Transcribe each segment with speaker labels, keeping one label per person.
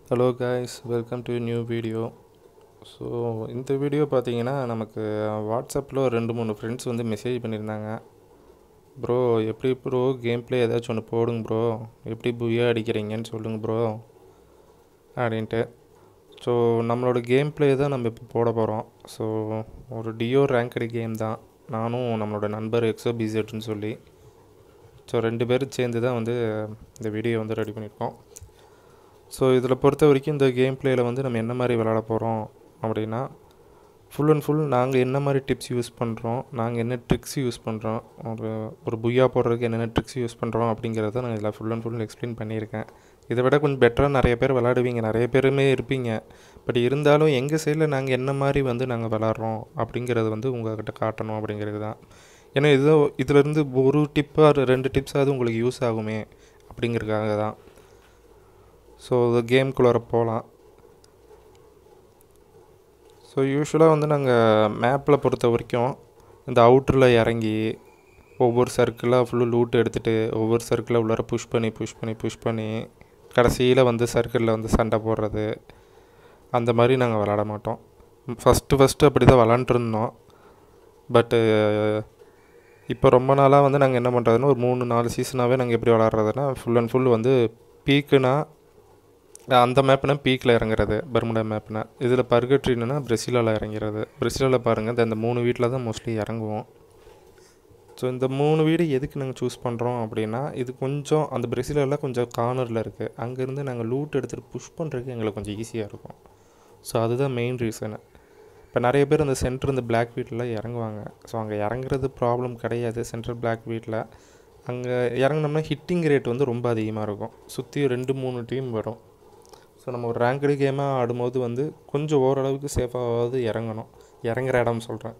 Speaker 1: hello guys welcome to new video so இந்த video பார்த்தீங்கன்னா நமக்கு வாட்ஸ்அப்பில் ஒரு ரெண்டு மூணு ஃப்ரெண்ட்ஸ் வந்து மெசேஜ் பண்ணியிருந்தாங்க ப்ரோ எப்படி ப்ரோ கேம் ப்ளே ஏதாச்சும் ஒன்று போடுங்க ப்ரோ எப்படி புய்யா அடிக்கிறீங்கன்னு சொல்லுங்கள் ப்ரோ அப்படின்ட்டு ஸோ நம்மளோட கேம் ப்ளே தான் நம்ம இப்போ போட போகிறோம் ஸோ ஒரு டியோ ரேங்கடு கேம் தான் நானும் நம்மளோட நண்பர் எக்ஸோ பிசெட்னு சொல்லி ஸோ ரெண்டு பேரும் சேர்ந்து தான் வந்து இந்த வீடியோ வந்து ரெடி பண்ணியிருக்கோம் ஸோ இதில் பொறுத்த வரைக்கும் இந்த கேம் பிளேயில் வந்து நம்ம என்ன மாதிரி விளாட போகிறோம் அப்படின்னா ஃபுல் அண்ட் ஃபுல் நாங்கள் என்ன மாதிரி டிப்ஸ் யூஸ் பண்ணுறோம் நாங்கள் என்ன ட்ரிக்ஸ் யூஸ் பண்ணுறோம் ஒரு ஒரு புய்யா போடுறதுக்கு என்னென்ன ட்ரிக்ஸ் யூஸ் பண்ணுறோம் அப்படிங்கிறத நான் இதில் ஃபுல் அண்ட் ஃபுல் எக்ஸ்பிளைன் பண்ணியிருக்கேன் இதை விட கொஞ்சம் பெட்டராக நிறைய பேர் விளாடுவீங்க நிறைய பேருமே இருப்பீங்க பட் இருந்தாலும் எங்கள் சைடில் நாங்கள் என்ன மாதிரி வந்து நாங்கள் விளாட்றோம் அப்படிங்கிறது வந்து உங்கள்கிட்ட காட்டணும் அப்படிங்கிறது தான் ஏன்னா இது இதிலேருந்து ஒரு டிப்பாக ரெண்டு டிப்ஸாவது உங்களுக்கு யூஸ் ஆகுமே அப்படிங்கிறதுக்காக தான் ஸோ கேம்குள்ளார போகலாம் ஸோ யூஸ்வலாக வந்து நாங்கள் மேப்பில் பொறுத்த வரைக்கும் இந்த அவுட்டரில் இறங்கி ஒவ்வொரு சர்க்கிளாக ஃபுல்லு லூட் எடுத்துகிட்டு ஒவ்வொரு சர்க்கிளில் உள்ளார புஷ் பண்ணி புஷ் பண்ணி புஷ் பண்ணி கடைசியில் வந்து சர்க்கிளில் வந்து சண்டை போடுறது அந்த மாதிரி நாங்கள் விளாட மாட்டோம் ஃபஸ்ட்டு ஃபஸ்ட்டு அப்படி தான் விளாண்டுருந்தோம் பட்டு இப்போ ரொம்ப நாளாக வந்து நாங்கள் என்ன பண்ணுறதுன்னா ஒரு மூணு நாலு சீசனாகவே நாங்கள் எப்படி விளாட்றதுன்னா ஃபுல் அண்ட் ஃபுல் வந்து பீக்குனா அந்த மேப்னா பீக்கில் இறங்குறது பர்முடா மேப்னா இதில் பர்கட்ரினா பிரசிலாவில் இறங்கிறது பிரசிலாவில் பாருங்கள் இந்த இந்த மூணு வீட்டில் தான் மோஸ்ட்லி இறங்குவோம் ஸோ இந்த மூணு வீடு எதுக்கு நாங்கள் சூஸ் பண்ணுறோம் அப்படின்னா இது கொஞ்சம் அந்த பிரசிலெல்லாம் கொஞ்சம் கார்னரில் இருக்குது அங்கேருந்து நாங்கள் லூட் எடுத்துகிட்டு புஷ் பண்ணுறதுக்கு எங்களுக்கு கொஞ்சம் ஈஸியாக இருக்கும் ஸோ அதுதான் மெயின் ரீசனு இப்போ நிறைய பேர் அந்த சென்டர் இந்த பிளாக் வீட்டில் இறங்குவாங்க ஸோ அங்கே இறங்குறது ப்ராப்ளம் கிடையாது சென்ட்ரல் பிளாக் வீட்டில் அங்கே இறங்கினோம்னா ஹிட்டிங் ரேட் வந்து ரொம்ப அதிகமாக இருக்கும் சுற்றி ரெண்டு மூணு டீம் வரும் ஸோ நம்ம ஒரு ரேங்கடு கேமாக ஆடும்போது வந்து கொஞ்சம் ஓரளவுக்கு சேஃபாகாவது இறங்கணும் இறங்குற இடம் சொல்கிறேன்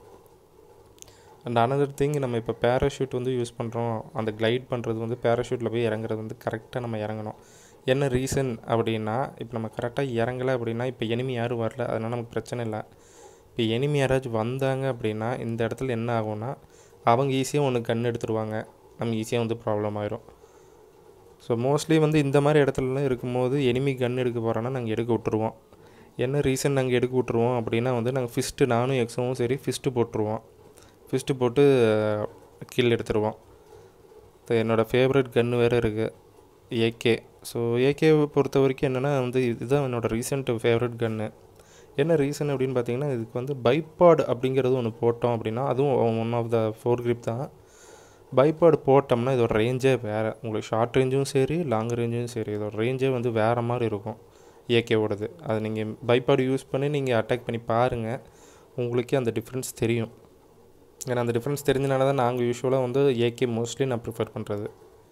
Speaker 1: அண்ட் அனதர் திங் நம்ம இப்போ பேராஷூட் வந்து யூஸ் பண்ணுறோம் அந்த கிளைட் பண்ணுறது வந்து பேராஷூட்டில் போய் இறங்குறது வந்து கரெக்டாக நம்ம இறங்கணும் என்ன ரீசன் அப்படின்னா இப்போ நம்ம கரெக்டாக இறங்கலை அப்படின்னா இப்போ எனிமி யாரும் வரல அதனால் நமக்கு பிரச்சனை இல்லை இப்போ எனிமி யாராச்சும் வந்தாங்க அப்படின்னா இந்த இடத்துல என்ன ஆகும்னா அவங்க ஈஸியாக ஒன்று கண் எடுத்துருவாங்க நம்ம ஈஸியாக வந்து ப்ராப்ளம் ஆயிரும் ஸோ மோஸ்ட்லி வந்து இந்த மாதிரி இடத்துலலாம் இருக்கும்போது எனிமி கன் எடுக்க போகிறோன்னா நாங்கள் எடுக்க விட்ருவோம் என்ன ரீசன் நாங்கள் எடுக்க விட்ருவோம் அப்படின்னா வந்து நாங்கள் ஃபிஸ்ட்டு நானும் எக்ஸவும் சரி ஃபிஸ்ட்டு போட்டுருவோம் ஃபிஸ்ட்டு போட்டு கில் எடுத்துருவோம் என்னோடய ஃபேவரட் கன்று வேறு இருக்குது ஏகே ஸோ ஏகேவை பொறுத்த வரைக்கும் என்னென்னா வந்து இதுதான் என்னோடய ரீசெண்ட் ஃபேவரட் கன்று என்ன ரீசன் அப்படின்னு பார்த்தீங்கன்னா இதுக்கு வந்து பைப்பாட் அப்படிங்கிறது ஒன்று போட்டோம் அப்படின்னா அதுவும் one of the four grip தான் பைப்பாடு போட்டோம்னா இதோட ரேஞ்சே வேறு உங்களுக்கு ஷார்ட் ரேஞ்சும் சரி லாங் ரேஞ்சும் சரி இதோட ரேஞ்சே வந்து வேறு மாதிரி இருக்கும் ஏகேவோடது அது நீங்கள் பைப்பாடு யூஸ் பண்ணி நீங்கள் அட்டாக் பண்ணி பாருங்கள் உங்களுக்கே அந்த டிஃப்ரென்ஸ் தெரியும் ஏன்னா அந்த டிஃப்ரென்ஸ் தெரிஞ்சனால தான் நாங்கள் யூஸ்வலாக வந்து ஏகே மோஸ்ட்லி நான் ப்ரிஃபர் பண்ணுறது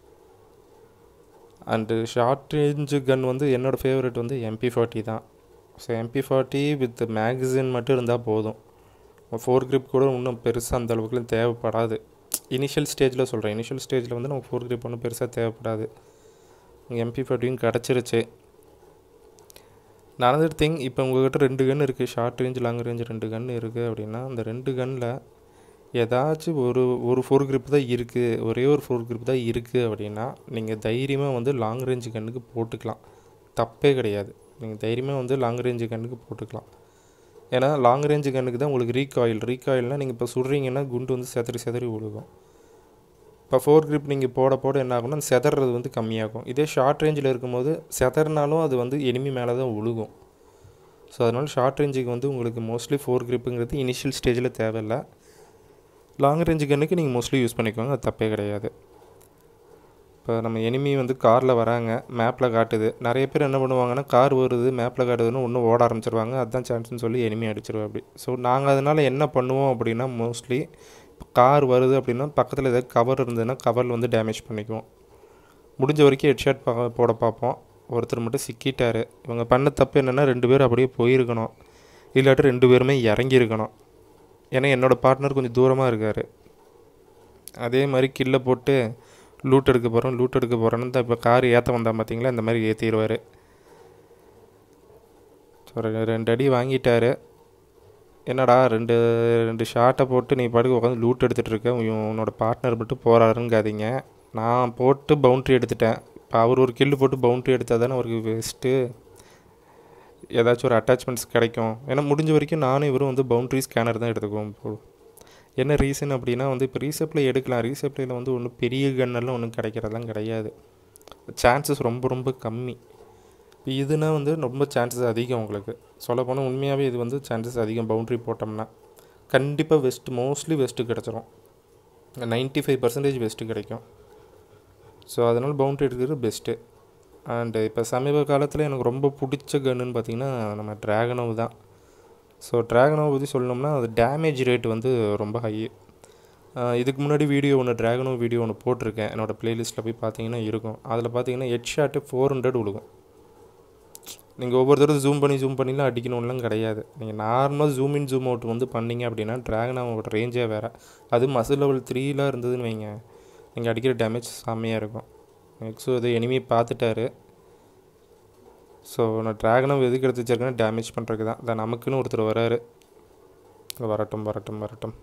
Speaker 1: அண்டு ஷார்ட் ரேஞ்சு கன் வந்து என்னோடய ஃபேவரட் வந்து எம்பி ஃபார்ட்டி தான் so MP forty with magazine மட்டும் இருந்தால் போதும் ஃபோர் கிரிப் கூட இன்னும் பெருசாக அந்த அளவுக்குலாம் தேவைப்படாது இனிஷியல் ஸ்டேஜில் சொல்கிறேன் இனிஷியல் ஸ்டேஜில் வந்து நமக்கு ஃபோர் கிரிப் ஒன்றும் பெருசாக தேவைப்படாது எம்பி ஃபார்ட்டியும் கிடச்சிருச்சு நடந்தர் திங் இப்போ உங்கள்கிட்ட ரெண்டு கன் இருக்குது ஷார்ட் ரேஞ்ச் லாங் ரேஞ்ச் ரெண்டு கன் இருக்குது அப்படின்னா அந்த ரெண்டு கன்னில் ஏதாச்சும் ஒரு ஒரு ஃபோர் கிரிப் தான் இருக்குது ஒரே ஒரு ஃபோர் கிரிப் தான் இருக்குது அப்படின்னா நீங்கள் தைரியமாக வந்து லாங் ரேஞ்சு கண்ணுக்கு போட்டுக்கலாம் தப்பே கிடையாது நீங்கள் தைரியமாக வந்து லாங் ரேஞ்சு கண்ணுக்கு போட்டுக்கலாம் ஏன்னா லாங் ரேஞ்சு கண்ணுக்கு தான் உங்களுக்கு ரீகாயில் ரீகாயில்னால் நீங்கள் இப்போ சுடுறீங்கன்னா குண்டு வந்து செதறி செதறி விழுகும் இப்போ ஃபோர் கிரிப் நீங்கள் போட போட என்ன ஆகும்னா செதறது வந்து கம்மியாகும் இதே ஷார்ட் ரேஞ்சில் இருக்கும்போது செதறினாலும் அது வந்து எனிமி மேலே தான் விழுகும் ஸோ அதனால் ஷார்ட் ரேஞ்சுக்கு வந்து உங்களுக்கு மோஸ்ட்லி ஃபோர் கிரிப்புங்கிறது இனிஷியல் ஸ்டேஜில் தேவையில்லை லாங் ரேஞ்சு கன்னுக்கு நீங்கள் மோஸ்ட்லி யூஸ் பண்ணிக்கோங்க அது தப்பே கிடையாது இப்போ நம்ம எனிமி வந்து காரில் வராங்க மேப்பில் காட்டுது நிறைய பேர் என்ன பண்ணுவாங்கன்னா கார் வருது மேப்பில் காட்டுதுன்னு ஒன்றும் ஓட ஆரம்பிச்சிருவாங்க அதுதான் சான்ஸ்னு சொல்லி எனிமி அடிச்சிருவோம் அப்படி ஸோ நாங்கள் அதனால் என்ன பண்ணுவோம் அப்படின்னா மோஸ்ட்லி இப்போ கார் வருது அப்படின்னா பக்கத்தில் ஏதாவது கவர் இருந்ததுன்னா கவரில் வந்து டேமேஜ் பண்ணிக்குவோம் முடிஞ்ச வரைக்கும் ஹெட்ஷாட் பா போட பார்ப்போம் ஒருத்தர் மட்டும் சிக்கிட்டார் இவங்க பண்ண தப்பு என்னென்னா ரெண்டு பேர் அப்படியே போயிருக்கணும் இல்லாட்டி ரெண்டு பேருமே இறங்கியிருக்கணும் ஏன்னா என்னோடய பார்ட்னர் கொஞ்சம் தூரமாக இருக்கார் அதே மாதிரி கில்லை போட்டு லூட் எடுக்க போகிறோம் லூட் எடுக்க போகிறோன்னு தான் இப்போ கார் ஏற்ற வந்தால் பார்த்தீங்களா இந்த மாதிரி ஏற்றிடுவார் ஸோ ரெண்டு அடி வாங்கிட்டார் என்னடா ரெண்டு ரெண்டு ஷார்ட்டை போட்டு நீ பாட்டுக்கு உட்காந்து லூட் எடுத்துகிட்டு இருக்க உன்னோட பார்ட்னர் மட்டும் போகிறாருங்காதீங்க நான் போட்டு பவுண்ட்ரி எடுத்துட்டேன் இப்போ அவர் ஒரு கில்லு போட்டு பவுண்ட்ரி எடுத்தால் தானே அவருக்கு பெஸ்ட்டு ஏதாச்சும் ஒரு அட்டாச்மெண்ட்ஸ் கிடைக்கும் ஏன்னா முடிஞ்ச வரைக்கும் நானும் இவரும் வந்து பவுண்ட்ரி ஸ்கேனர் தான் எடுத்துக்குவோம் இப்போ என்ன ரீசன் அப்படின்னா வந்து இப்போ ரீசப்ளை எடுக்கலாம் ரீசப்ளையில் வந்து ஒன்றும் பெரிய கன்னெல்லாம் ஒன்றும் கிடைக்கிறதெல்லாம் கிடையாது சான்சஸ் ரொம்ப ரொம்ப கம்மி இப்போ இதுனா வந்து ரொம்ப சான்சஸ் அதிகம் உங்களுக்கு சொல்லப்போனால் உண்மையாகவே இது வந்து சான்சஸ் அதிகம் பவுண்ட்ரி போட்டோம்னா கண்டிப்பாக வெஸ்ட் மோஸ்ட்லி வெஸ்ட்டு கிடச்சிரும் நைன்ட்டி ஃபைவ் பர்சன்டேஜ் வெஸ்ட்டு கிடைக்கும் ஸோ அதனால் பவுண்ட்ரி எடுக்கிறது பெஸ்ட்டு அண்டு இப்போ சமீப காலத்தில் எனக்கு ரொம்ப பிடிச்ச கன்னுன்னு பார்த்தீங்கன்னா நம்ம ட்ராகனோவ் தான் ஸோ ட்ராகனோவை பற்றி சொல்லணும்னா அது டேமேஜ் ரேட் வந்து ரொம்ப ஹை இதுக்கு முன்னாடி வீடியோ ஒன்று ட்ராகனோ வீடியோ ஒன்று போட்டிருக்கேன் என்னோடய ப்ளேலிஸ்ட்டில் போய் பார்த்தீங்கன்னா இருக்கும் அதில் பார்த்தீங்கன்னா ஹெட் ஷாட்டு ஃபோர் ஹண்ட்ரட் விழுகும் நீங்கள் ஒவ்வொரு தடவை ஜூம் பண்ணி ஜூம் பண்ணிலாம் அடிக்கணும்லாம் கிடையாது நீங்கள் நார்மலாக ஜூம் இன் ஜூம் அவுட் வந்து பண்ணீங்க அப்படின்னா ட்ராகனோவோட ரேஞ்சே வேறு அது மசில் லெவல் த்ரீலாம் இருந்ததுன்னு வைங்க நீங்கள் அடிக்கிற டேமேஜ் செம்மையாக இருக்கும் நெக்ஸ்ட் இது எனிமி பார்த்துட்டாரு ஸோ நான் ட்ராகனை எதுக்கு எடுத்து வச்சிருக்கேன்னா டேமேஜ் பண்ணுறதுக்கு தான் அதான் நமக்குன்னு ஒருத்தர் வராரு வரட்டும் வரட்டும் வரட்டும்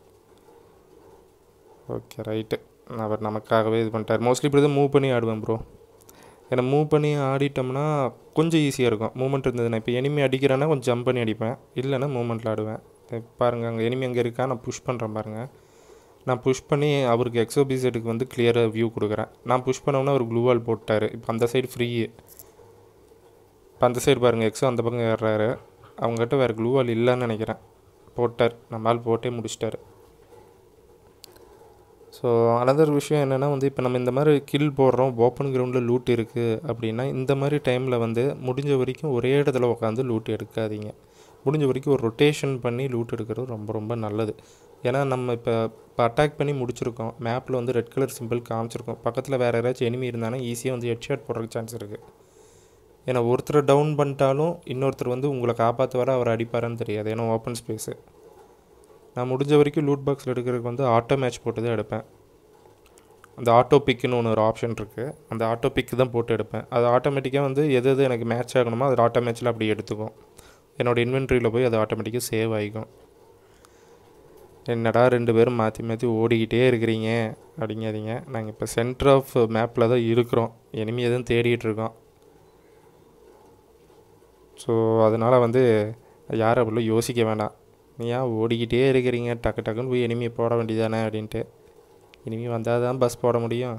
Speaker 1: ஓகே ரைட்டு அவர் நமக்காகவே இது பண்ணிட்டார் மோஸ்ட்லி இப்படி தான் மூவ் பண்ணி ஆடுவேன் ப்ரோ ஏன்னா மூவ் பண்ணி ஆடிட்டோம்னா கொஞ்சம் ஈஸியாக இருக்கும் மூமெண்ட் இருந்ததுன்னா இப்போ எனிமி அடிக்கிறேன்னா கொஞ்சம் ஜம்ப் பண்ணி அடிப்பேன் இல்லைன்னா மூமெண்ட்டில் ஆடுவேன் பாருங்கள் அங்கே எனிமி அங்கே இருக்கா நான் புஷ் பண்ணுறேன் பாருங்கள் நான் புஷ் பண்ணி அவருக்கு எக்ஸோபிசைடுக்கு வந்து கிளியராக வியூ கொடுக்குறேன் நான் புஷ் பண்ணோன்னா அவர் க்ளூவால் போட்டார் இப்போ அந்த சைடு ஃப்ரீ இப்போ அந்த சைடு பாருங்கள் எக்ஸோ அந்த பக்கம் ஏறுறாரு அவங்ககிட்ட வேறு க்ளூவால் இல்லைன்னு நினைக்கிறேன் போட்டார் நம்மால் போட்டே முடிச்சிட்டாரு ஸோ அனதர் விஷயம் என்னென்னா வந்து இப்போ நம்ம இந்த மாதிரி கில் போடுறோம் ஓப்பன் கிரவுண்டில் லூட் இருக்குது அப்படின்னா இந்த மாதிரி டைமில் வந்து முடிஞ்ச வரைக்கும் ஒரே இடத்துல உட்காந்து லூட் எடுக்காதீங்க முடிஞ்ச வரைக்கும் ஒரு ரொட்டேஷன் பண்ணி லூட் எடுக்கிறது ரொம்ப ரொம்ப நல்லது ஏன்னா நம்ம இப்போ இப்போ அட்டாக் பண்ணி முடிச்சிருக்கோம் மேப்பில் வந்து ரெட் கலர் சிம்பிள் காமிச்சிருக்கோம் பக்கத்தில் வேறு யாராச்சும் எனிமி இருந்தாங்கன்னா ஈஸியாக வந்து ஹெட்ஷாட் போடுறதுக்கு சான்ஸ் இருக்குது ஏன்னா ஒருத்தரை டவுன் பண்ணிட்டாலும் இன்னொருத்தர் வந்து உங்களை காப்பாற்ற வர அவர் அடிப்பாரான்னு தெரியாது ஏன்னா ஓப்பன் ஸ்பேஸு நான் முடிஞ்ச வரைக்கும் லூட் பாக்ஸில் எடுக்கிறதுக்கு வந்து ஆட்டோ மேட்ச் போட்டு தான் எடுப்பேன் அந்த ஆட்டோ பிக்குன்னு ஒன்று ஒரு ஆப்ஷன் இருக்குது அந்த ஆட்டோ பிக்கு தான் போட்டு எடுப்பேன் அது ஆட்டோமேட்டிக்காக வந்து எது எது எனக்கு மேட்ச் ஆகணுமோ அது ஆட்டோ மேட்ச்சில் அப்படி எடுத்துக்கும் என்னோடய இன்வென்ட்ரியில் போய் அது ஆட்டோமேட்டிக்காக சேவ் ஆகிக்கும் என்னடா ரெண்டு பேரும் மாற்றி மாற்றி ஓடிக்கிட்டே இருக்கிறீங்க அப்படிங்காதீங்க நாங்கள் இப்போ சென்டர் ஆஃப் மேப்பில் தான் இருக்கிறோம் எனிமி எதுவும் தேடிட்டு இருக்கோம் ஸோ அதனால் வந்து யாரும் அப்படிலாம் யோசிக்க வேண்டாம் நீ ஏன் ஓடிக்கிட்டே இருக்கிறீங்க டக்கு டக்குன்னு போய் எனிமியை போட வேண்டியதானே அப்படின்ட்டு இனிமே வந்தால் தான் பஸ் போட முடியும்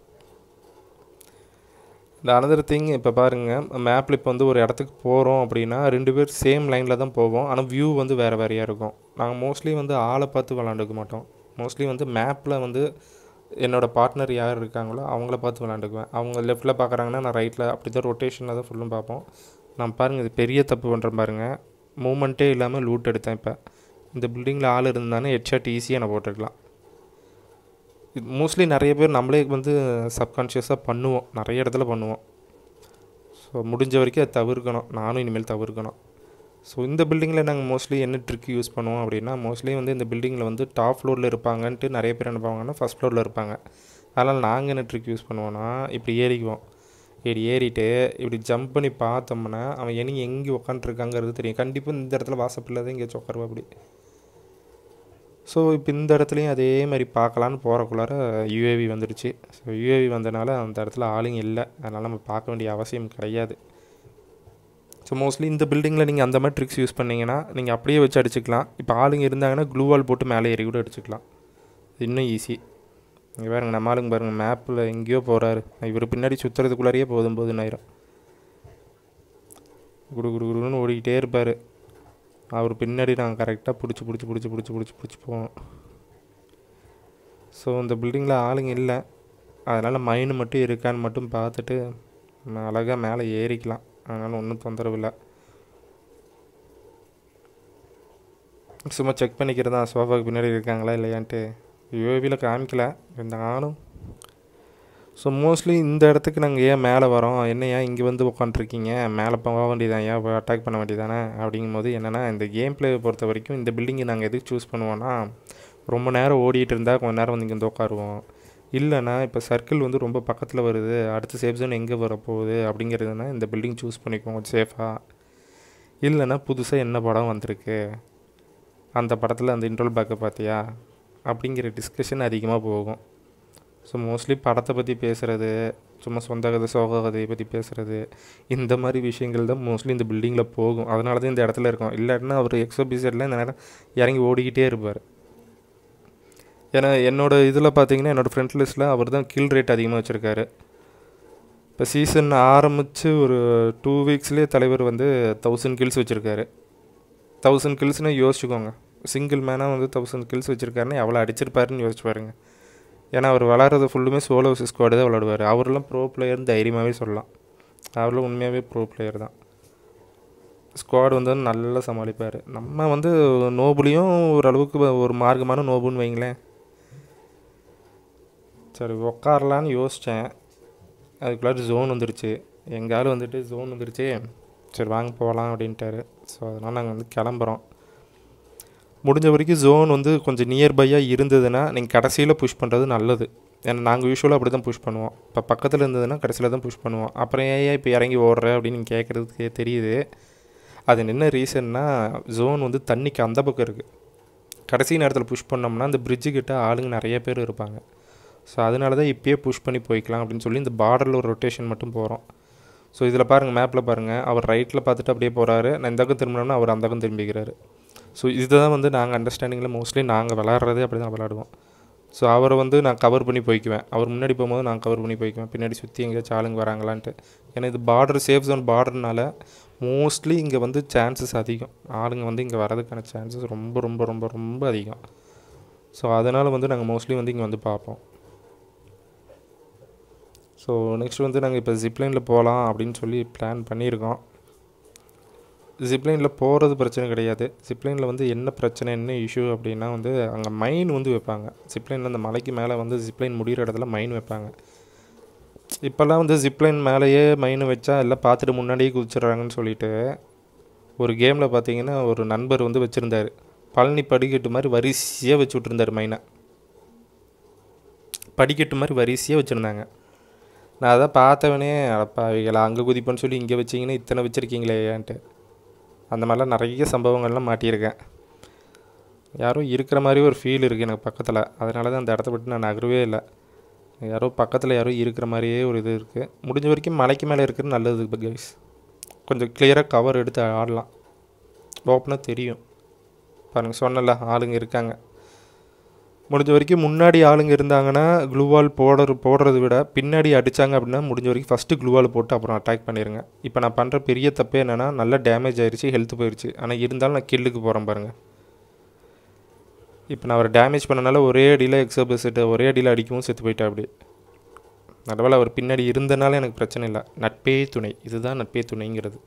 Speaker 1: இந்த அனதர் திங் இப்போ பாருங்கள் மேப்பில் இப்போ வந்து ஒரு இடத்துக்கு போகிறோம் அப்படின்னா ரெண்டு பேர் சேம் லைனில் தான் போவோம் ஆனால் வியூ வந்து வேறு வேறையாக இருக்கும் நாங்கள் மோஸ்ட்லி வந்து ஆளை பார்த்து விளாண்டுக்க மாட்டோம் மோஸ்ட்லி வந்து மேப்பில் வந்து என்னோடய பார்ட்னர் யார் இருக்காங்களோ அவங்கள பார்த்து விளாண்டுக்குவேன் அவங்க லெஃப்ட்டில் பார்க்குறாங்கன்னா நான் ரைட்டில் அப்படி தான் ரொட்டேஷனில் தான் ஃபுல்லும் பார்ப்போம் நான் பாருங்கள் இது பெரிய தப்பு பண்ணுறேன் பாருங்கள் மூமெண்ட்டே இல்லாமல் லூட் எடுத்தேன் இப்போ இந்த பில்டிங்கில் ஆள் இருந்தானே ஹெட்ஷாட் ஈஸியாக நான் போட்டுருக்கலாம் மோஸ்ட்லி நிறைய பேர் நம்மளே வந்து சப்கான்ஷியஸாக பண்ணுவோம் நிறைய இடத்துல பண்ணுவோம் ஸோ முடிஞ்ச வரைக்கும் அதை தவிர்க்கணும் நானும் இனிமேல் தவிர்க்கணும் ஸோ இந்த பில்டிங்கில் நாங்கள் மோஸ்ட்லி என்ன ட்ரிக் யூஸ் பண்ணுவோம் அப்படின்னா மோஸ்ட்லி வந்து இந்த பில்டிங்கில் வந்து டாப் ஃப்ளோரில் இருப்பாங்கன்ட்டு நிறைய பேர் என்ன பண்ணுவாங்கன்னா ஃபஸ்ட் ஃப்ளோரில் இருப்பாங்க அதனால் நாங்கள் என்ன ட்ரிக் யூஸ் பண்ணுவோன்னா இப்படி ஏறிக்குவோம் இப்படி ஏறிட்டு இப்படி ஜம்ப் பண்ணி பார்த்தோம்னா அவன் எனி எங்கே உட்காந்துருக்காங்கிறது தெரியும் கண்டிப்பாக இந்த இடத்துல வாசப்பில் தான் எங்கேயாச்சும் உட்காருவா அப்படி ஸோ இப்போ இந்த இடத்துலையும் அதே மாதிரி பார்க்கலான்னு போகிறக்குள்ளார யூஏவி வந்துடுச்சு ஸோ யூஏவி வந்தனால அந்த இடத்துல ஆளுங்க இல்லை அதனால் நம்ம பார்க்க வேண்டிய அவசியம் கிடையாது ஸோ மோஸ்ட்லி இந்த பில்டிங்கில் நீங்கள் அந்த மாதிரி ட்ரிக்ஸ் யூஸ் பண்ணிங்கன்னா நீங்கள் அப்படியே வச்சு அடிச்சுக்கலாம் இப்போ ஆளுங்க இருந்தாங்கன்னா க்ளூவால் போட்டு மேலே ஏறி கூட அடிச்சுக்கலாம் இது இன்னும் ஈஸி இங்கே பாருங்க நம்ம ஆளுங்க பாருங்கள் மேப்பில் எங்கேயோ போகிறாரு இவர் பின்னாடி சுற்றுறதுக்குள்ளாரையே போதும் போதும் ஆயிரும் குடு குடு குடுன்னு ஓடிக்கிட்டே இருப்பார் அவர் பின்னாடி நாங்கள் கரெக்டாக பிடிச்சி பிடிச்சி பிடிச்சி பிடிச்சி பிடிச்சி பிடிச்சி போவோம் ஸோ இந்த பில்டிங்கில் ஆளுங்க இல்லை அதனால் மைனு மட்டும் இருக்கான்னு மட்டும் பார்த்துட்டு நம்ம அழகாக மேலே ஏறிக்கலாம் அதனால் ஒன்றும் தொந்தரவு இல்லை சும்மா செக் பண்ணிக்கிறது தான் சோஃபாவுக்கு பின்னாடி இருக்காங்களா இல்லையான்ட்டு யூஏவியில் காமிக்கல இருந்தாலும் ஸோ மோஸ்ட்லி இந்த இடத்துக்கு நாங்கள் ஏன் மேலே வரோம் என்ன ஏன் இங்கே வந்து உட்காந்துருக்கீங்க மேலே போக வேண்டியதான் ஏன் போய் அட்டாக் பண்ண வேண்டியதானே அப்படிங்கும்போது என்னென்னா இந்த கேம் பிளேயை பொறுத்த வரைக்கும் இந்த பில்டிங்கை நாங்கள் எதுக்கு சூஸ் பண்ணுவோன்னா ரொம்ப நேரம் ஓடிட்டு இருந்தால் கொஞ்ச நேரம் வந்து இங்கே வந்து உட்காருவோம் இல்லைனா இப்போ சர்க்கிள் வந்து ரொம்ப பக்கத்தில் வருது அடுத்த சேஃப் ஜோன் எங்கே வரப்போகுது அப்படிங்கிறதுனா இந்த பில்டிங் சூஸ் பண்ணிக்குவோம் கொஞ்சம் சேஃபாக இல்லைனா புதுசாக என்ன படம் வந்திருக்கு அந்த படத்தில் அந்த இன்ட்ரோல் பேக்கை பார்த்தியா அப்படிங்கிற டிஸ்கஷன் அதிகமாக போகும் ஸோ மோஸ்ட்லி படத்தை பற்றி பேசுகிறது சும்மா சொந்த கதை சோக கதையை பற்றி பேசுகிறது இந்த மாதிரி விஷயங்கள் தான் மோஸ்ட்லி இந்த பில்டிங்கில் போகும் அதனால தான் இந்த இடத்துல இருக்கோம் இல்லாட்டினா அவர் எக்ஸோபிசரில் இந்த நேரம் இறங்கி ஓடிக்கிட்டே இருப்பார் ஏன்னா என்னோடய இதில் பார்த்தீங்கன்னா என்னோடய ஃப்ரெண்ட் லிஸ்ட்டில் அவர் தான் கில் ரேட் அதிகமாக வச்சுருக்காரு இப்போ சீசன் ஆரம்பித்து ஒரு டூ வீக்ஸ்லேயே தலைவர் வந்து தௌசண்ட் கில்ஸ் வச்சுருக்காரு தௌசண்ட் கில்ஸ்னால் யோசிச்சுக்கோங்க சிங்கிள் மேனாக வந்து தௌசண்ட் கில்ஸ் வச்சுருக்காருன்னு எவ்வளோ அடிச்சிருப்பாருன்னு யோசிச்சு பாருங்க ஏன்னா அவர் விளாட்றது ஃபுல்லுமே சோலோ ஸ்குவாடு தான் விளாடுவார் அவரெல்லாம் ப்ரோ பிளேயர்னு தைரியமாகவே சொல்லலாம் அவரெல்லாம் உண்மையாகவே ப்ரோ பிளேயர் தான் ஸ்குவாட் வந்து நல்லா சமாளிப்பார் நம்ம வந்து நோபுலையும் ஓரளவுக்கு ஒரு மார்க்கமான நோபுன்னு வைங்களேன் சரி உக்காரலான்னு யோசித்தேன் அதுக்குள்ளார ஜோன் வந்துருச்சு எங்காலும் வந்துட்டு ஜோன் வந்துருச்சு சரி வாங்க போகலாம் அப்படின்ட்டாரு ஸோ அதனால் நாங்கள் வந்து கிளம்புறோம் முடிஞ்ச வரைக்கும் ஜோன் வந்து கொஞ்சம் நியர்பையாக இருந்ததுன்னா நீங்கள் கடைசியில் புஷ் பண்ணுறது நல்லது ஏன்னா நாங்கள் யூஸ்வலாக அப்படி தான் புஷ் பண்ணுவோம் இப்போ பக்கத்தில் இருந்ததுன்னா கடைசியில் தான் புஷ் பண்ணுவோம் அப்புறம் ஏன் இப்போ இறங்கி ஓடுற அப்படின்னு நீங்கள் கேட்குறதுக்கு தெரியுது அது என்ன ரீசன்னா ஜோன் வந்து தண்ணிக்கு அந்த பக்கம் இருக்குது கடைசி நேரத்தில் புஷ் பண்ணோம்னா அந்த பிரிட்ஜு கிட்ட ஆளுங்க நிறைய பேர் இருப்பாங்க ஸோ அதனால தான் இப்பயே புஷ் பண்ணி போய்க்கலாம் அப்படின்னு சொல்லி இந்த பார்டரில் ஒரு ரொட்டேஷன் மட்டும் போகிறோம் ஸோ இதில் பாருங்கள் மேப்பில் பாருங்கள் அவர் ரைட்டில் பார்த்துட்டு அப்படியே போகிறாரு நான் இந்த பக்கம் திரும்பினோம்னா அவர் அந்த பக்கம் திரும்பிக்கிறாரு ஸோ இதுதான் வந்து நாங்கள் அண்டர்ஸ்டாண்டிங்கில் மோஸ்ட்லி நாங்கள் விளாட்றதே அப்படி தான் விளாடுவோம் ஸோ அவரை வந்து நான் கவர் பண்ணி போய்க்குவேன் அவர் முன்னாடி போகும்போது நான் கவர் பண்ணி போய்க்குவேன் பின்னாடி சுற்றி எங்கேயாச்சும் ஆளுங்க வராங்களான்ட்டு ஏன்னா இது பார்டர் சேஃப் ஜோன் பார்டர்னால மோஸ்ட்லி இங்கே வந்து சான்சஸ் அதிகம் ஆளுங்க வந்து இங்கே வரதுக்கான சான்சஸ் ரொம்ப ரொம்ப ரொம்ப ரொம்ப அதிகம் ஸோ அதனால் வந்து நாங்கள் மோஸ்ட்லி வந்து இங்கே வந்து பார்ப்போம் ஸோ நெக்ஸ்ட் வந்து நாங்கள் இப்போ ஜிப்லைனில் போகலாம் அப்படின்னு சொல்லி பிளான் பண்ணியிருக்கோம் ஜிப்லைனில் போகிறது பிரச்சனை கிடையாது ஜிப்லைனில் வந்து என்ன பிரச்சனை என்ன இஷ்யூ அப்படின்னா வந்து அங்கே மைன் வந்து வைப்பாங்க ஜிப்லைனில் அந்த மலைக்கு மேலே வந்து ஜிப்லைன் முடிகிற இடத்துல மைன் வைப்பாங்க இப்போல்லாம் வந்து ஜிப்லைன் மேலேயே மைன் வச்சா எல்லாம் பார்த்துட்டு முன்னாடியே குதிச்சிடுறாங்கன்னு சொல்லிட்டு ஒரு கேமில் பார்த்தீங்கன்னா ஒரு நண்பர் வந்து வச்சுருந்தார் பழனி படிக்கட்டு மாதிரி வரிசையாக வச்சு விட்ருந்தார் மைனை படிக்கட்டு மாதிரி வரிசையாக வச்சுருந்தாங்க நான் அதான் பார்த்தவனே அடப்பா இவங்கள அங்கே குதிப்பேன்னு சொல்லி இங்கே வச்சிங்கன்னா இத்தனை வச்சுருக்கீங்களே ஏன்ட்டு அந்த மாதிரிலாம் நிறைய சம்பவங்கள்லாம் மாட்டியிருக்கேன் யாரோ இருக்கிற மாதிரி ஒரு ஃபீல் இருக்குது எனக்கு பக்கத்தில் அதனால தான் அந்த இடத்த விட்டு நான் நகரவே இல்லை யாரோ பக்கத்தில் யாரோ இருக்கிற மாதிரியே ஒரு இது இருக்குது முடிஞ்ச வரைக்கும் மலைக்கு மேலே இருக்கிறது நல்லது கைஸ் கொஞ்சம் கிளியராக கவர் எடுத்து ஆடலாம் ஓப்பனாக தெரியும் பாருங்கள் சொன்னல ஆளுங்க இருக்காங்க முடிஞ்ச வரைக்கும் முன்னாடி ஆளுங்க இருந்தாங்கன்னா க்ளூவால் போடுற போடுறத விட பின்னாடி அடித்தாங்க அப்படின்னா முடிஞ்ச வரைக்கும் ஃபஸ்ட்டு க்ளூவால் போட்டு அப்புறம் அட்டாக் பண்ணிடுங்க இப்போ நான் பண்ணுற பெரிய தப்பே என்னென்னா நல்லா டேமேஜ் ஆயிடுச்சு ஹெல்த் போயிடுச்சு ஆனால் இருந்தாலும் நான் கில்லுக்கு போகிறேன் பாருங்கள் இப்போ நான் அவர் டேமேஜ் பண்ணனால ஒரே அடியில் எக்ஸோபசிட்டு ஒரே அடியில் அடிக்கவும் செத்து போயிட்டா அப்படி நல்லவேளை அவர் பின்னாடி இருந்தனால எனக்கு பிரச்சனை இல்லை நட்பே துணை இதுதான் நட்பே துணைங்கிறது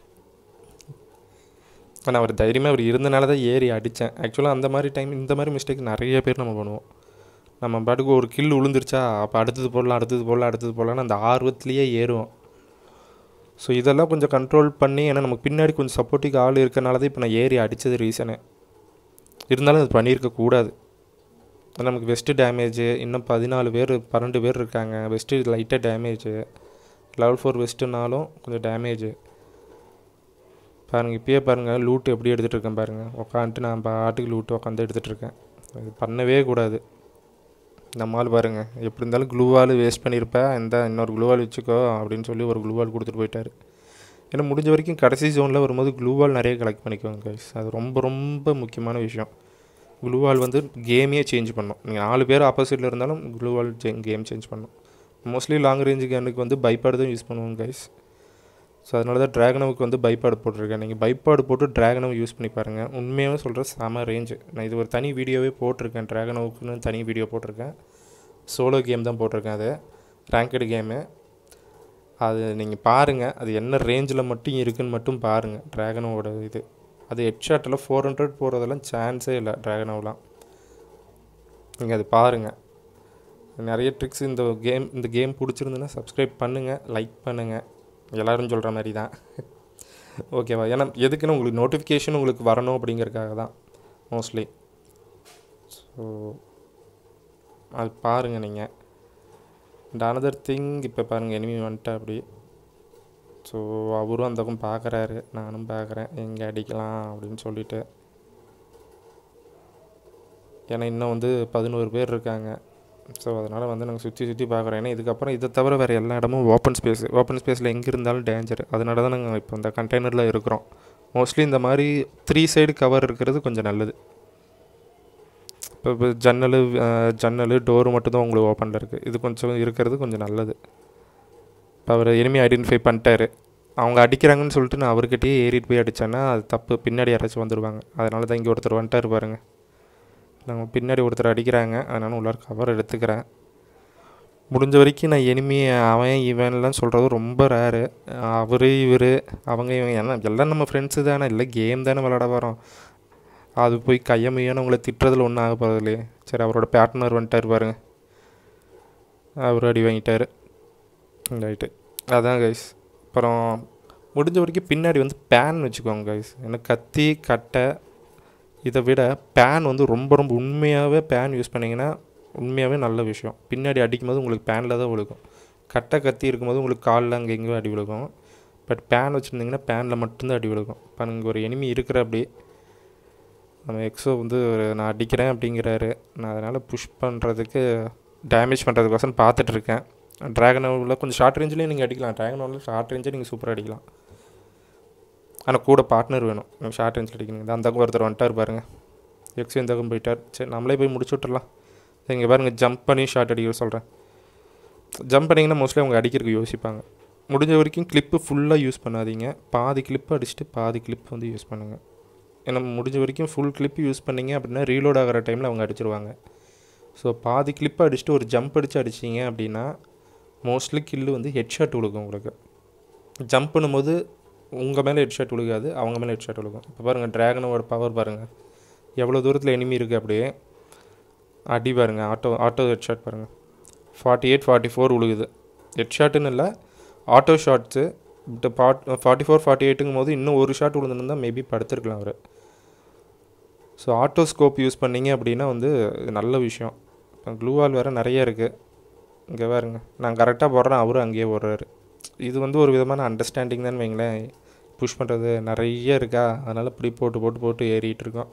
Speaker 1: ஆனால் அவர் தைரியமாக அவர் இருந்தனால தான் ஏறி அடித்தேன் ஆக்சுவலாக அந்த மாதிரி டைம் இந்த மாதிரி மிஸ்டேக் நிறைய பேர் நம்ம பண்ணுவோம் நம்ம பாட்டுக்கு ஒரு கில் விழுந்துருச்சா அப்போ அடுத்தது போடலாம் அடுத்தது போடலாம் அடுத்தது போடலாம்னு அந்த ஆர்வத்துலேயே ஏறுவோம் ஸோ இதெல்லாம் கொஞ்சம் கண்ட்ரோல் பண்ணி ஏன்னா நமக்கு பின்னாடி கொஞ்சம் சப்போர்ட்டிவ் ஆள் இருக்கனால தான் இப்போ நான் ஏறி அடித்தது ரீசனு இருந்தாலும் அது பண்ணியிருக்க கூடாது அது நமக்கு வெஸ்ட்டு டேமேஜு இன்னும் பதினாலு பேர் பன்னெண்டு பேர் இருக்காங்க வெஸ்ட்டு லைட்டாக டேமேஜு லெவல் ஃபோர் வெஸ்ட்டுனாலும் கொஞ்சம் டேமேஜு பாருங்கள் இப்பயே பாருங்கள் லூட் எப்படி எடுத்துகிட்டு இருக்கேன் பாருங்கள் உட்காந்துட்டு நான் பாட்டுக்கு லூட்டு உட்காந்து எடுத்துகிட்டு இருக்கேன் அது பண்ணவே கூடாது நம்மால் பாருங்கள் எப்படி இருந்தாலும் க்ளூவால் வேஸ்ட் பண்ணியிருப்பேன் இந்த இன்னொரு க்ளூவால் வச்சுக்கோ அப்படின்னு சொல்லி ஒரு க்ளூவால் கொடுத்துட்டு போயிட்டார் ஏன்னா முடிஞ்ச வரைக்கும் கடைசி ஜோனில் வரும்போது க்ளூவால் நிறைய கலெக்ட் பண்ணிக்கோங்க கைஸ் அது ரொம்ப ரொம்ப முக்கியமான விஷயம் க்ளூவால் வந்து கேமையே சேஞ்ச் பண்ணும் நீங்கள் நாலு பேர் ஆப்போசிட்டில் இருந்தாலும் க்ளூவால் கேம் சேஞ்ச் பண்ணும் மோஸ்ட்லி லாங் ரேஞ்சு கேனுக்கு வந்து பைப்பாடு தான் யூஸ் பண்ணுவோம் கைஸ் ஸோ அதனால தான் ட்ராகனவுக்கு வந்து பைப்பாடு போட்டிருக்கேன் நீங்கள் பைப்பாடு போட்டு ட்ராகனவு யூஸ் பண்ணி பாருங்கள் உண்மையாகவே சொல்கிறேன் செம ரேஞ்சு நான் இது ஒரு தனி வீடியோவே போட்டிருக்கேன் ட்ராகனவுக்குன்னு தனி வீடியோ போட்டிருக்கேன் சோலோ கேம் தான் போட்டிருக்கேன் அது ரேங்கடு கேமு அது நீங்கள் பாருங்கள் அது என்ன ரேஞ்சில் மட்டும் இருக்குன்னு மட்டும் பாருங்கள் ட்ராகனோட இது அது ஹெட்ஷாட்டில் ஃபோர் ஹண்ட்ரட் போகிறதெல்லாம் சான்ஸே இல்லை ட்ராகனோலாம் நீங்கள் அது பாருங்கள் நிறைய ட்ரிக்ஸ் இந்த கேம் இந்த கேம் பிடிச்சிருந்துன்னா சப்ஸ்கிரைப் பண்ணுங்கள் லைக் பண்ணுங்கள் எல்லோரும் சொல்கிற மாதிரி தான் ஓகேவா ஏன்னா எதுக்குன்னு உங்களுக்கு நோட்டிஃபிகேஷன் உங்களுக்கு வரணும் அப்படிங்கிறதுக்காக தான் மோஸ்ட்லி ஸோ அது பாருங்கள் நீங்கள் அண்ட் அனதர் திங் இப்போ பாருங்கள் எனிமி வந்துட்டா அப்படி ஸோ அவரும் அந்த பக்கம் பார்க்குறாரு நானும் பார்க்குறேன் எங்கே அடிக்கலாம் அப்படின்னு சொல்லிட்டு ஏன்னா இன்னும் வந்து பதினோரு பேர் இருக்காங்க ஸோ அதனால் வந்து நாங்கள் சுற்றி சுற்றி பார்க்குறோம் ஏன்னா இதுக்கப்புறம் இதை தவிர வேறு எல்லா இடமும் ஓப்பன் ஸ்பேஸ் ஓப்பன் ஸ்பேஸில் எங்கே இருந்தாலும் டேஞ்சர் அதனால தான் நாங்கள் இப்போ இந்த கண்டெய்னரில் இருக்கிறோம் மோஸ்ட்லி இந்த மாதிரி த்ரீ சைடு கவர் இருக்கிறது கொஞ்சம் நல்லது இப்போ இப்போ ஜன்னல் ஜன்னல் டோரு மட்டும்தான் உங்களுக்கு ஓப்பனில் இருக்குது இது கொஞ்சம் இருக்கிறது கொஞ்சம் நல்லது இப்போ அவர் எனிமி ஐடென்டிஃபை பண்ணிட்டாரு அவங்க அடிக்கிறாங்கன்னு சொல்லிட்டு நான் அவர்கிட்டயே ஏறிட்டு போய் அடித்தேன்னா அது தப்பு பின்னாடி யாராச்சும் வந்துடுவாங்க அதனால தான் இங்கே ஒருத்தர் வந்துட்டார் பாருங்க நாங்கள் பின்னாடி ஒருத்தர் அடிக்கிறாங்க அதனால உள்ளார கவர் எடுத்துக்கிறேன் முடிஞ்ச வரைக்கும் நான் எனிமி அவன் இவன்லாம் சொல்கிறது ரொம்ப ரேரு அவர் இவர் அவங்க இவங்க ஏன்னா எல்லாம் நம்ம ஃப்ரெண்ட்ஸு தானே இல்லை கேம் தானே விளாட வரோம் அது போய் கையமையான உங்களை திட்டுறதுல ஒன்றும் ஆக போகிறது இல்லையே சரி அவரோட பேட்னர் வந்துட்டார் பாருங்க அவர் அடி வாங்கிட்டார் ரைட்டு அதான் கைஸ் அப்புறம் முடிஞ்ச வரைக்கும் பின்னாடி வந்து பேன் வச்சுக்கோங்க கைஸ் ஏன்னா கத்தி கட்டை இதை விட பேன் வந்து ரொம்ப ரொம்ப உண்மையாகவே பேன் யூஸ் பண்ணிங்கன்னா உண்மையாகவே நல்ல விஷயம் பின்னாடி அடிக்கும்போது உங்களுக்கு பேனில் தான் விழுகும் கட்டை கத்தி இருக்கும்போது உங்களுக்கு காலில் அங்கே எங்கேயோ அடி விழுகும் பட் பேன் வச்சுருந்தீங்கன்னா பேனில் மட்டும்தான் அடி விழுகும் இப்போ இங்கே ஒரு எனிமி இருக்கிற அப்படி நம்ம எக்ஸோ வந்து ஒரு நான் அடிக்கிறேன் அப்படிங்கிறாரு நான் அதனால் புஷ் பண்ணுறதுக்கு டேமேஜ் பண்ணுறதுக்கோசரம் பார்த்துட்டு இருக்கேன் ட்ராகன் உள்ள கொஞ்சம் ஷார்ட் ரேஞ்சிலையும் நீங்கள் அடிக்கலாம் ட்ராகன் உள்ள ஷார்ட் ரேஞ்சே நீங்கள் சூப்பராக அடிக்கலாம் ஆனால் கூட பார்ட்னர் வேணும் நீங்கள் ஷார்ட் ரேஞ்சில் அடிக்கணும் அந்த பக்கம் ஒருத்தர் வந்துட்டார் பாருங்கள் எக்ஸோ இந்த பக்கம் போயிட்டார் சரி நம்மளே போய் முடிச்சு விட்டுறலாம் இங்கே பாருங்கள் ஜம்ப் பண்ணி ஷார்ட் அடிக்க சொல்கிறேன் ஜம்ப் பண்ணிங்கன்னா மோஸ்ட்லி அவங்க அடிக்கிறதுக்கு யோசிப்பாங்க முடிஞ்ச வரைக்கும் கிளிப்பு ஃபுல்லாக யூஸ் பண்ணாதீங்க பாதி கிளிப்பு அடிச்சுட்டு பாதி கிளிப் வந்து யூஸ் பண்ணுங்கள் ஏன்னா முடிஞ்ச வரைக்கும் ஃபுல் கிளிப்பு யூஸ் பண்ணிங்க அப்படின்னா ரீலோட் ஆகிற டைமில் அவங்க அடிச்சிருவாங்க ஸோ பாதி கிளிப்பை அடிச்சுட்டு ஒரு ஜம்ப் அடித்து அடிச்சிங்க அப்படின்னா மோஸ்ட்லி கில்லு வந்து ஹெட்ஷாட் விழுகும் உங்களுக்கு ஜம்ப் பண்ணும்போது உங்கள் மேலே ஹெட்ஷாட் விழுகாது அவங்க மேலே ஹெட்ஷாட் விழுகும் இப்போ பாருங்கள் ட்ராகனோட பவர் பாருங்கள் எவ்வளோ தூரத்தில் எனிமி இருக்குது அப்படியே அடி பாருங்கள் ஆட்டோ ஆட்டோ ஹெட்ஷாட் பாருங்கள் ஃபார்ட்டி எயிட் ஃபார்ட்டி ஃபோர் விழுகுது ஹெட்ஷாட்டுன்னு இல்லை ஆட்டோ ஷாட்ஸு பட் பாட் ஃபார்ட்டி ஃபோர் ஃபார்ட்டி எயிட்டுங்கும் போது இன்னும் ஒரு ஷாட் விழுந்துருந்தா மேபி படுத்திருக்கலாம் அவர் ஸோ ஆட்டோ ஸ்கோப் யூஸ் பண்ணிங்க அப்படின்னா வந்து இது நல்ல விஷயம் இப்போ க்ளூவால் வேறு நிறைய இருக்குது இங்கே பாருங்க நான் கரெக்டாக போடுறேன் அவரும் அங்கேயே போடுறாரு இது வந்து ஒரு விதமான அண்டர்ஸ்டாண்டிங் தான் வைங்களேன் புஷ் பண்ணுறது நிறைய இருக்கா அதனால் இப்படி போட்டு போட்டு போட்டு ஏறிட்டு இருக்கோம்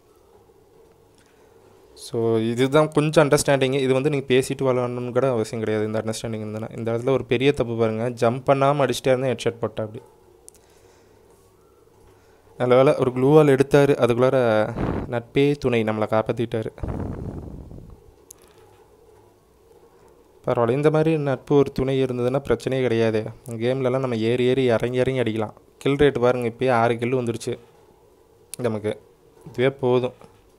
Speaker 1: ஸோ இதுதான் கொஞ்சம் அண்டர்ஸ்டாண்டிங்கு இது வந்து நீங்கள் பேசிட்டு விளாடணும்னு கூட அவசியம் கிடையாது இந்த அண்டர்ஸ்டாண்டிங் இருந்ததுன்னா இந்த இடத்துல ஒரு பெரிய தப்பு பாருங்கள் ஜம்ப் பண்ணாமல் அடிச்சிட்டே இருந்தால் ஹெட்ஷாட் போட்டா அப்படி நல்ல வேலை ஒரு க்ளூவால் எடுத்தார் அதுக்குள்ளார நட்பே துணை நம்மளை காப்பாற்றிட்டார் பரவாயில்ல இந்த மாதிரி நட்பு ஒரு துணை இருந்ததுன்னா பிரச்சனையே கிடையாது கேம்லலாம் நம்ம ஏறி ஏறி இறங்கி இறங்கி அடிக்கலாம் கில் ரேட் பாருங்கள் இப்போயே ஆறு கில் வந்துடுச்சு நமக்கு இதுவே போதும்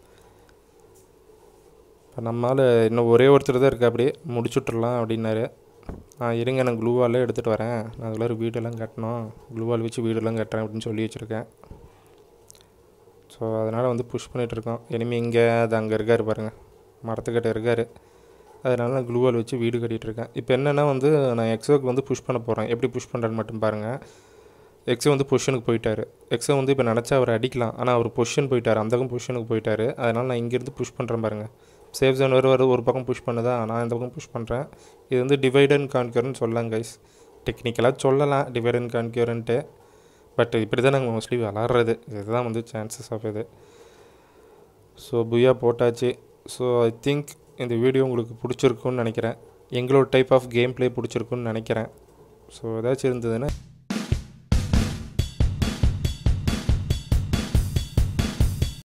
Speaker 1: இப்போ நம்மளால் இன்னும் ஒரே ஒருத்தர் தான் இருக்கா அப்படியே முடிச்சுட்றலாம் அப்படின்னாரு நான் இருங்க நான் க்ளூவாலே எடுத்துகிட்டு வரேன் நான் அதில் வீடெல்லாம் கட்டணும் க்ளூவால் வச்சு வீடெல்லாம் கட்டுறேன் அப்படின்னு சொல்லி வச்சுருக்கேன் ஸோ அதனால் வந்து புஷ் பண்ணிகிட்டு இருக்கோம் இனிமேல் இங்கே அது அங்கே இருக்கார் பாருங்கள் மரத்துக்கிட்ட இருக்கார் அதனால நான் க்ளூவால் வச்சு வீடு கட்டிகிட்டு இருக்கேன் இப்போ என்னென்னா வந்து நான் எக்ஸோக்கு வந்து புஷ் பண்ண போகிறேன் எப்படி புஷ் பண்ணுறேன்னு மட்டும் பாருங்கள் எக்ஸோ வந்து பொசிஷனுக்கு போயிட்டார் எக்ஸோ வந்து இப்போ நினச்சா அவர் அடிக்கலாம் ஆனால் அவர் பொசிஷன் போயிட்டார் அந்த பொசிஷனுக்கு போயிட்டார் அதனால் நான் இங்கேருந்து புஷ் பண்ணுறேன் பாருங்கள் சேஃப் ஜோன் வர வர ஒரு பக்கம் புஷ் பண்ணுதா நான் இந்த பக்கம் புஷ் பண்ணுறேன் இது வந்து டிவைட் அண்ட் கான்க்யூர்னு சொல்லலாம் கைஸ் டெக்னிக்கலாக சொல்லலாம் டிவைட் அண்ட் கான்க்யூரன்ட்டு பட் இப்படி தான் நாங்கள் மோஸ்ட்லி விளாட்றது இதுதான் வந்து சான்சஸ் ஆஃப் இது ஸோ புயா போட்டாச்சு ஸோ ஐ திங்க் இந்த வீடியோ உங்களுக்கு பிடிச்சிருக்குன்னு நினைக்கிறேன் எங்களோட டைப் ஆஃப் கேம் ப்ளே பிடிச்சிருக்குன்னு நினைக்கிறேன் ஸோ ஏதாச்சும் இருந்ததுன்னா